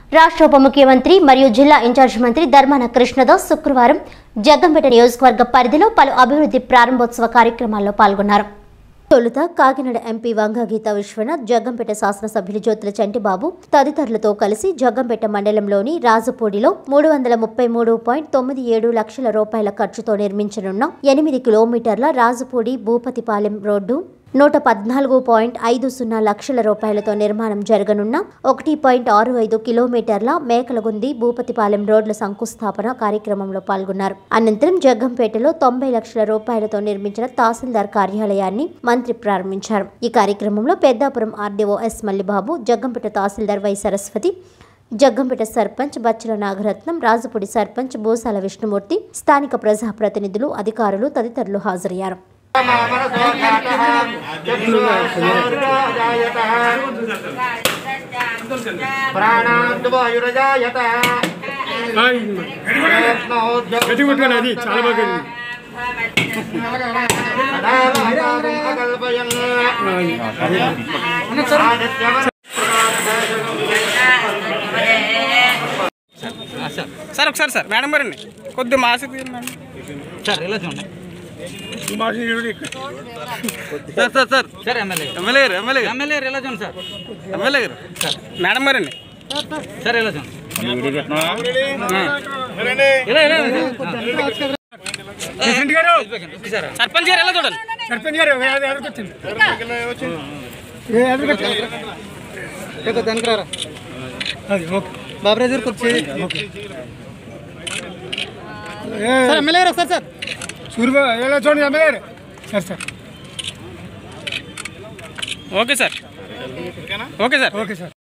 రాష్ట్ర ఉప ముఖ్యమంత్రి మరియు జిల్లా ఇన్ఛార్జ్ మంత్రి ధర్మాన కృష్ణదాస్ శుక్రవారం జగ్గంపేట నియోజకవర్గ పరిధిలో పలు అభివృద్ధి ప్రారంభోత్సవ కార్యక్రమాల్లో పాల్గొన్నారు తొలుత కాకినాడ ఎంపీ వంగ గీతా విశ్వనాథ్ జగ్గంపేట శాసనసభ్యులు జ్యోతుల చంటిబాబు తదితరులతో కలిసి జగ్గంపేట మండలంలోని రాజపూడిలో మూడు వందల ముప్పై మూడు పాయింట్ తొమ్మిది ఏడు లక్షల రూపాయల ఖర్చుతో నిర్మించనున్న ఎనిమిది కిలోమీటర్ల రాజపూడి భూపతిపాలెం రోడ్డు నూట పద్నాలుగు పాయింట్ ఐదు సున్నా లక్షల రూపాయలతో నిర్మాణం జరగనున్న ఒకటి పాయింట్ ఆరు ఐదు కిలోమీటర్ల మేకలగుంది భూపతిపాలెం రోడ్ల శంకుస్థాపన కార్యక్రమంలో పాల్గొన్నారు అనంతరం జగ్గంపేటలో తొంభై లక్షల రూపాయలతో నిర్మించిన తహసీల్దార్ కార్యాలయాన్ని మంత్రి ప్రారంభించారు ఈ కార్యక్రమంలో పెద్దాపురం ఆర్డీఓ ఎస్ మల్లిబాబు జగ్గంపేట తహసీల్దార్ వై సరస్వతి జగ్గంపేట సర్పంచ్ బచ్చల నాగరత్నం రాజపూడి సర్పంచ్ బోసాల విష్ణుమూర్తి స్థానిక ప్రజాప్రతినిధులు అధికారులు తదితరులు హాజరయ్యారు ప్రాణాద్వాయురజాయత గట్టి కొట్టుకోండి అది చాలా బాగా కల్పయన్ సార్ ఒకసారి సార్ మేడం గారండి కొద్ది మాసి సార్ ఇలా చూడండి sir sir sir sir MLA MLA గారు ఎమ్మెల్యే గారు ఎమ్మెల్యే ఇలా చూడండి సార్ ఎమ్మెల్యే గారు మేడం గారండి సార్ ఇలా చూడండి ఇలా ఇలా ప్రెసిడెంట్ గారు సార్ సర్పంచ్ గారు ఎలా చూడండి సర్పంచ్ గారు ఎదురుకొచ్చింది ఎదురుకొచ్చింది అది ఓకే బాబరాజ్ గారు కూర్చో ఎమ్మెల్యే గారు ఒకసారి సార్ సూర్య ఎలా చూడండి ఎమ్మెల్యే గారు sir sir okay sir okay sir okay sir